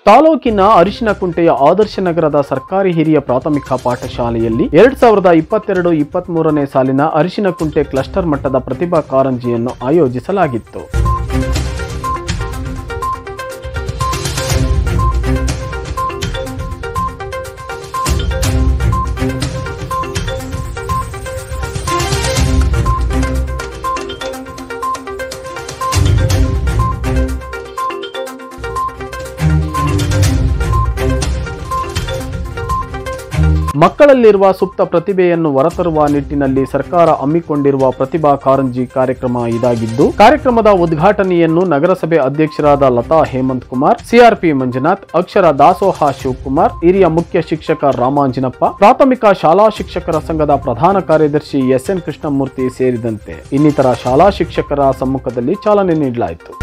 ತಾಲೂಕಿನ ಅರಿಶಿನಕುಂಟೆಯ ಆದರ್ಶ ನಗರದ ಸರ್ಕಾರಿ ಹಿರಿಯ ಪ್ರಾಥಮಿಕ ಪಾಠಶಾಲೆಯಲ್ಲಿ ಎರಡ್ ಸಾವಿರದ ಇಪ್ಪತ್ತೆರಡು ಇಪ್ಪತ್ತ್ ಮೂರನೇ ಸಾಲಿನ ಅರಿಶಿನಕುಂಟೆ ಕ್ಲಸ್ಟರ್ ಮಟ್ಟದ ಪ್ರತಿಭಾ ಕಾರಂಜಿಯನ್ನು ಆಯೋಜಿಸಲಾಗಿತ್ತು ಮಕ್ಕಳಲ್ಲಿರುವ ಸುಪ್ತ ಪ್ರತಿಭೆಯನ್ನು ಹೊರತರುವ ನಿಟ್ಟಿನಲ್ಲಿ ಸರ್ಕಾರ ಹಮ್ಮಿಕೊಂಡಿರುವ ಪ್ರತಿಭಾ ಕಾರಂಜಿ ಕಾರ್ಯಕ್ರಮ ಇದಾಗಿದ್ದು ಕಾರ್ಯಕ್ರಮದ ಉದ್ಘಾಟನೆಯನ್ನು ನಗರಸಭೆ ಅಧ್ಯಕ್ಷರಾದ ಲತಾ ಹೇಮಂತ್ ಕುಮಾರ್ ಸಿಆರ್ಪಿ ಮಂಜುನಾಥ್ ಅಕ್ಷರ ದಾಸೋಹ ಶಿವಕುಮಾರ್ ಹಿರಿಯ ಮುಖ್ಯ ಶಿಕ್ಷಕ ರಾಮಾಂಜನಪ್ಪ ಪ್ರಾಥಮಿಕ ಶಾಲಾ ಶಿಕ್ಷಕರ ಸಂಘದ ಪ್ರಧಾನ ಕಾರ್ಯದರ್ಶಿ ಎಸ್ಎನ್ ಕೃಷ್ಣಮೂರ್ತಿ ಸೇರಿದಂತೆ ಇನ್ನಿತರ ಶಾಲಾ ಶಿಕ್ಷಕರ ಸಮ್ಮುಖದಲ್ಲಿ ಚಾಲನೆ ನೀಡಲಾಯಿತು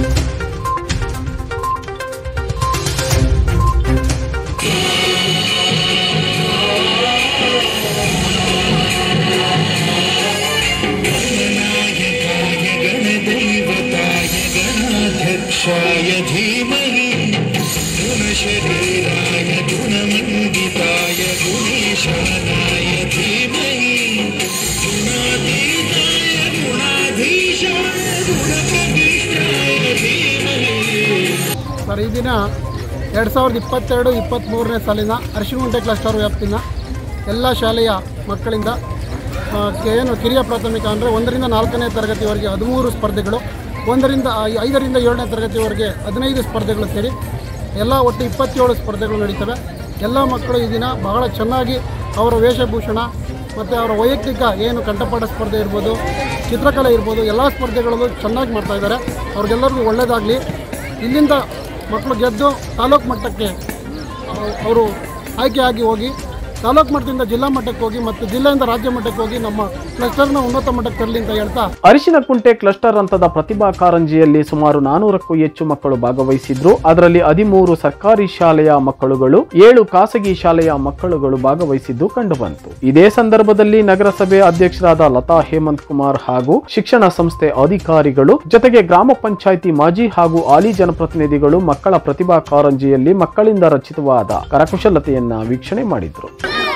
गणदैवताय गणाध्यक्षाय धीमहि गुणशरीराय गुणमण्डिताय गुणेशानाय धीमहि गुणातीताय गुणाधीशाय गुणप्रविष्टाय धीमहि ಸರ್ ಈ ದಿನ ಎರಡು ಸಾವಿರದ ಇಪ್ಪತ್ತೆರಡು ಇಪ್ಪತ್ತ್ಮೂರನೇ ಸಾಲಿನ ಅರಿಶಿನಗುಂಟೆ ಕ್ಲಸ್ಟರ್ ವ್ಯಾಪ್ತಿನ ಎಲ್ಲ ಶಾಲೆಯ ಮಕ್ಕಳಿಂದ ಆ, ಕೆ- ಏನು ಕಿರಿಯ ಪ್ರಾಥಮಿಕ ಅಂದರೆ ಒಂದರಿಂದ ನಾಲ್ಕನೇ ತರಗತಿವರೆಗೆ ಹದಿಮೂರು ಸ್ಪರ್ಧೆಗಳು ಒಂದರಿಂದ ಐ- ಐದರಿಂದ ಏಳನೇ ತರಗತಿವರೆಗೆ ಹದಿನೈದು ಸ್ಪರ್ಧೆಗಳು ಸೇರಿ ಎಲ್ಲ ಒಟ್ಟು ಇಪ್ಪತ್ತೇಳು ಸ್ಪರ್ಧೆಗಳು ನಡೀತವೆ ಎಲ್ಲ ಮಕ್ಕಳು ಈ ದಿನ ಬಹಳ ಚೆನ್ನಾಗಿ ಅವರ ವೇಷಭೂಷಣ ಮತ್ತು ಅವರ ವೈಯಕ್ತಿಕ ಏನು ಕಂಠಪಾಠ ಸ್ಪರ್ಧೆ ಇರ್ಬೋದು ಚಿತ್ರಕಲೆ ಇರ್ಬೋದು ಎಲ್ಲ ಸ್ಪರ್ಧೆಗಳಲ್ಲೂ ಚೆನ್ನಾಗಿ ಮಾಡ್ತಾ ಇದ್ದಾರೆ ಅವ್ರಿಗೆಲ್ಲರಿಗೂ ಒಳ್ಳೆಯದಾಗಲಿ ಇಲ್ಲಿಂದ ಮಕ್ಕಳು ಗೆದ್ದು ತಾಲೂಕು ಮಟ್ಟಕ್ಕೆ ಅವರು ಆಯ್ಕೆಯಾಗಿ ಹೋಗಿ ತಾಲೂಕು ಮಟ್ಟದಿಂದ ಜಿಲ್ಲಾ ಮಟ್ಟಕ್ಕೆ ಹೋಗಿ ಮತ್ತು ಜಿಲ್ಲೆಯಿಂದ ರಾಜ್ಯ ಮಟ್ಟಕ್ಕೆ ಹೋಗಿ ನಮ್ಮ ಕ್ಲಸ್ಟರ್ನ ಉನ್ನತ ಮಟ್ಟಕ್ಕೆ ತರಲಿ ಅಂತ ಹೇಳ್ತಾ ಅರಿಶಿನಕುಂಟೆ ಕ್ಲಸ್ಟರ್ ಹಂತದ ಪ್ರತಿಭಾ ಕಾರಂಜಿಯಲ್ಲಿ ಸುಮಾರು ನಾನೂರಕ್ಕೂ ಹೆಚ್ಚು ಮಕ್ಕಳು ಭಾಗವಹಿಸಿದ್ರು ಅದರಲ್ಲಿ ಹದಿಮೂರು ಸರ್ಕಾರಿ ಶಾಲೆಯ ಮಕ್ಕಳುಗಳು ಏಳು ಖಾಸಗಿ ಶಾಲೆಯ ಮಕ್ಕಳುಗಳು ಭಾಗವಹಿಸಿದ್ದು ಕಂಡುಬಂತು ಇದೇ ಸಂದರ್ಭದಲ್ಲಿ ನಗರಸಭೆ ಅಧ್ಯಕ್ಷರಾದ ಲತಾ ಹೇಮಂತ್ ಕುಮಾರ್ ಹಾಗೂ ಶಿಕ್ಷಣ ಸಂಸ್ಥೆ ಅಧಿಕಾರಿಗಳು ಜೊತೆಗೆ ಗ್ರಾಮ ಪಂಚಾಯಿತಿ ಮಾಜಿ ಹಾಗೂ ಹಾಲಿ ಜನಪ್ರತಿನಿಧಿಗಳು ಮಕ್ಕಳ ಪ್ರತಿಭಾ ಕಾರಂಜಿಯಲ್ಲಿ ಮಕ್ಕಳಿಂದ ರಚಿತವಾದ ಕರಕುಶಲತೆಯನ್ನ ವೀಕ್ಷಣೆ ಮಾಡಿದ್ರು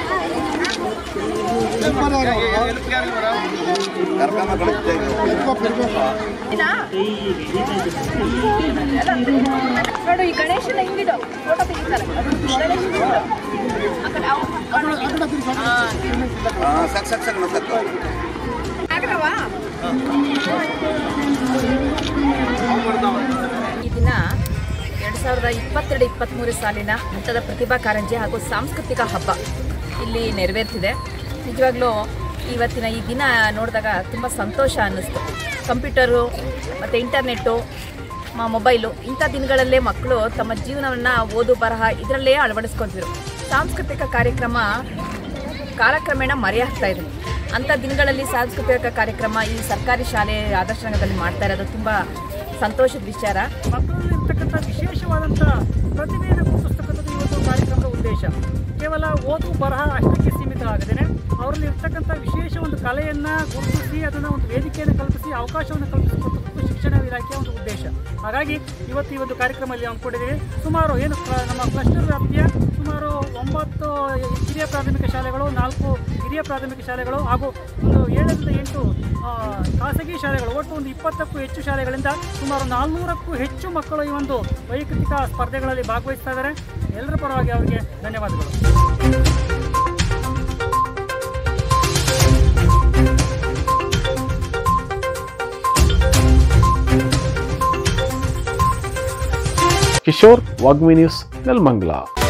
ನೋಡು ಈ ಗಣೇಶನ ಹಿಂಗಿಡು ಫೋಟೋ ತೆಗಿತಾರೆ ಅದು ಗಣೇಶನ ಹಿಂಗಿಡು. ಆ ಕಡೆ ಅವ್- ಅವ್ನು- ಆಗ್ರವಾ? ಈ ದಿನ ಎರಡು ಸಾವಿರದ ಇಪ್ಪತ್ತೆರಡು ಇಪ್ಪತ್ತ್ಮೂರು ಸಾಲಿನ ಹಂತದ ಪ್ರತಿಭಾ ಕಾರಂಜಿ ಹಾಗೂ ಸಾಂಸ್ಕೃತಿಕ ಹಬ್ಬ ಇಲ್ಲಿ ನೆರವೇರ್ತಿದೆ ನಿಜವಾಗ್ಲೂ ಇವತ್ತಿನ ಈ ದಿನ ನೋಡಿದಾಗ ತುಂಬ ಸಂತೋಷ ಅನ್ನಿಸ್ತು ಕಂಪ್ಯೂಟರು ಮತ್ತು ಇಂಟರ್ನೆಟ್ಟು ಮ- ಮೊಬೈಲು ಇಂಥ ದಿನಗಳಲ್ಲೇ ಮಕ್ಕಳು ತಮ್ಮ ಜೀವನವನ್ನು ಓದು ಬರಹ ಇದರಲ್ಲೇ ಅಳವಡಿಸ್ಕೊತಿದ್ರು ಸಾಂಸ್ಕೃತಿಕ ಕಾರ್ಯಕ್ರಮ ಕಾಲಕ್ರಮೇಣ ಮರೆಯಾಗ್ತಾ ಇದೆ ಅಂಥ ದಿನಗಳಲ್ಲಿ ಸಾಂಸ್ಕೃತಿಕ ಕಾರ್ಯಕ್ರಮ ಈ ಸರ್ಕಾರಿ ಶಾಲೆ ಆದರ್ಶ ರಂಗದಲ್ಲಿ ಮಾಡ್ತಾ ಇರೋದು ತುಂಬ ಸಂತೋಷದ ವಿಚಾರ ಮಕ್ಕಳಲ್ಲಿ ಇರ್ತಕ್ಕಂಥ ವಿಶೇಷವಾದಂಥ ಪ್ರತಿಭೆಯನ್ನು ಗುರುತಿಸ್ತಕ್ಕಂಥದ್ದು ಇವತ್ತು ಕಾರ್ಯಕ್ರಮದ ಉದ್ದೇಶ ಕೇವಲ ಓದು ಬರಹ ಅಷ್ಟಕ್ಕೆ ಸೀಮಿತ ಆಗದೇನೆ ಅವರಲ್ಲಿ ಇರ್ತಕ್ಕಂಥ ವಿಶೇಷ ಒಂದು ಕಲೆಯನ್ನು ಗುರುತಿಸಿ ಅದನ್ನು ಒಂದು ವೇದಿಕೆಯನ್ನು ಕಲ್ಪಿಸಿ ಅವಕಾಶವನ್ನು ಕಲ್ಪಿಸಿಕೊಟ್ಟದ್ದು ಶಿಕ್ಷಣ ಇಲಾಖೆಯ ಒಂದು ಉದ್ದೇಶ ಹಾಗಾಗಿ ಇವತ್ತು ಈ ಒಂದು ಕಾರ್ಯಕ್ರಮದಲ್ಲಿ ಹಮ್ಮಿಕೊಂಡಿದ್ದೀವಿ ಸುಮಾರು ಏನು ಕ- ನಮ್ಮ ಕ್ಲಸ್ಟರ್ ವ್ಯಾಪ್ತಿಯ ಸುಮಾರು ಒಂಬತ್ತು ಹಿರಿಯ ಪ್ರಾಥಮಿಕ ಶಾಲೆಗಳು ನಾಲ್ಕು ಹಿರಿಯ ಪ್ರಾಥಮಿಕ ಶಾಲೆಗಳು ಹಾಗೂ ಒಂದು ಏಳರಿಂದ ಎಂಟು ಆ, ಖಾಸಗಿ ಶಾಲೆಗಳು ಒಟ್ಟು ಒಂದು ಇಪ್ಪತ್ತಕ್ಕೂ ಹೆಚ್ಚು ಶಾಲೆಗಳಿಂದ ಸುಮಾರು ನಾಲ್ನೂರಕ್ಕೂ ಹೆಚ್ಚು ಮಕ್ಕಳು ಈ ಒಂದು ವೈಯಕ್ತಿಕ ಸ್ಪರ್ಧೆಗಳಲ್ಲಿ ಭಾಗವಹಿಸ್ತಾ ಇದ್ದಾರೆ ಎಲ್ಲರ ಪರವಾಗಿ ಅವರಿಗೆ ಧನ್ಯವಾದಗಳು ಕಿಶೋರ್ ವಾಗ್ಮಿ ನ್ಯೂಸ್ ನೆಲಮಂಗಲ